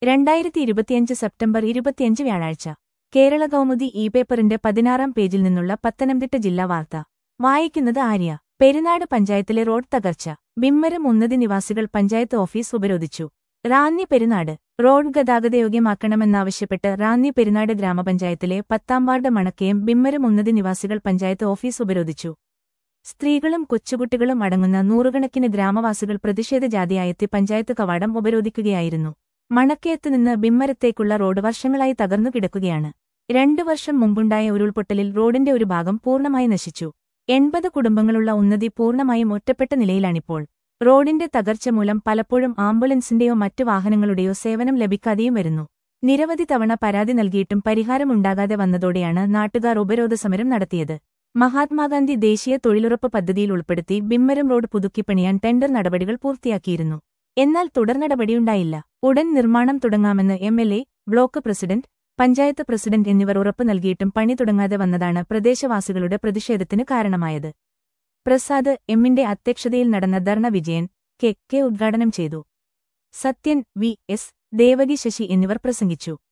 രണ്ടായിരത്തി ഇരുപത്തിയഞ്ച് സെപ്റ്റംബർ ഇരുപത്തിയഞ്ച് വ്യാഴാഴ്ച കേരള കൗമുദി ഇ പേപ്പറിന്റെ പതിനാറാം പേജിൽ നിന്നുള്ള പത്തനംതിട്ട ജില്ലാ വാർത്ത വായിക്കുന്നത് ആര്യ പെരുനാട് പഞ്ചായത്തിലെ റോഡ് തകർച്ച ബിമ്മരം ഉന്നതി നിവാസികൾ പഞ്ചായത്ത് ഓഫീസ് ഉപരോധിച്ചു റാന്നി പെരുനാട് റോഡ് ഗതാഗതയോഗ്യമാക്കണമെന്നാവശ്യപ്പെട്ട് റാന്നി പെരുനാട് ഗ്രാമപഞ്ചായത്തിലെ പത്താം വാർഡ് മണക്കയം ബിമ്മരം ഉന്നതി നിവാസികൾ പഞ്ചായത്ത് ഓഫീസ് ഉപരോധിച്ചു സ്ത്രീകളും കൊച്ചുകുട്ടികളും അടങ്ങുന്ന നൂറുകണക്കിന് ഗ്രാമവാസികൾ പ്രതിഷേധ ജാതിയായെത്തി പഞ്ചായത്ത് കവാടം ഉപരോധിക്കുകയായിരുന്നു മണക്കയത്ത് നിന്ന് ബിമ്മരത്തേക്കുള്ള റോഡ് വർഷങ്ങളായി തകർന്നു കിടക്കുകയാണ് രണ്ടു വർഷം മുമ്പുണ്ടായ ഉരുൾപൊട്ടലിൽ റോഡിന്റെ ഒരു ഭാഗം പൂർണ്ണമായി നശിച്ചു എൺപത് കുടുംബങ്ങളുള്ള ഉന്നതി പൂർണ്ണമായും ഒറ്റപ്പെട്ട നിലയിലാണിപ്പോൾ റോഡിന്റെ തകർച്ച മൂലം പലപ്പോഴും ആംബുലൻസിന്റെയോ മറ്റു വാഹനങ്ങളുടെയോ സേവനം ലഭിക്കാതെയും വരുന്നു നിരവധി തവണ പരാതി നൽകിയിട്ടും പരിഹാരമുണ്ടാകാതെ വന്നതോടെയാണ് നാട്ടുകാർ ഉപരോധ സമരം നടത്തിയത് മഹാത്മാഗാന്ധി ദേശീയ തൊഴിലുറപ്പ് പദ്ധതിയിൽ ഉൾപ്പെടുത്തി ബിമ്മരം റോഡ് പുതുക്കിപ്പണിയാൻ ടെൻഡർ നടപടികൾ പൂർത്തിയാക്കിയിരുന്നു എന്നാൽ തുടർ നടപടിയുണ്ടായില്ല ഉടൻ നിർമ്മാണം തുടങ്ങാമെന്ന് M L A block president panchayat president എന്നിവർ ഉറപ്പ് നൽകിയിട്ടും പണി തുടങ്ങാതെ വന്നതാണ് പ്രദേശവാസികളുടെ പ്രതിഷേധത്തിന് കാരണമായത് പ്രസാദ് എമ്മിന്റെ അധ്യക്ഷതയിൽ നടന്ന ധർണ വിജയൻ കെ കെ ഉദ്ഘാടനം ചെയ്തു സത്യൻ വി എസ് ദേവകി ശശി എന്നിവർ പ്രസംഗിച്ചു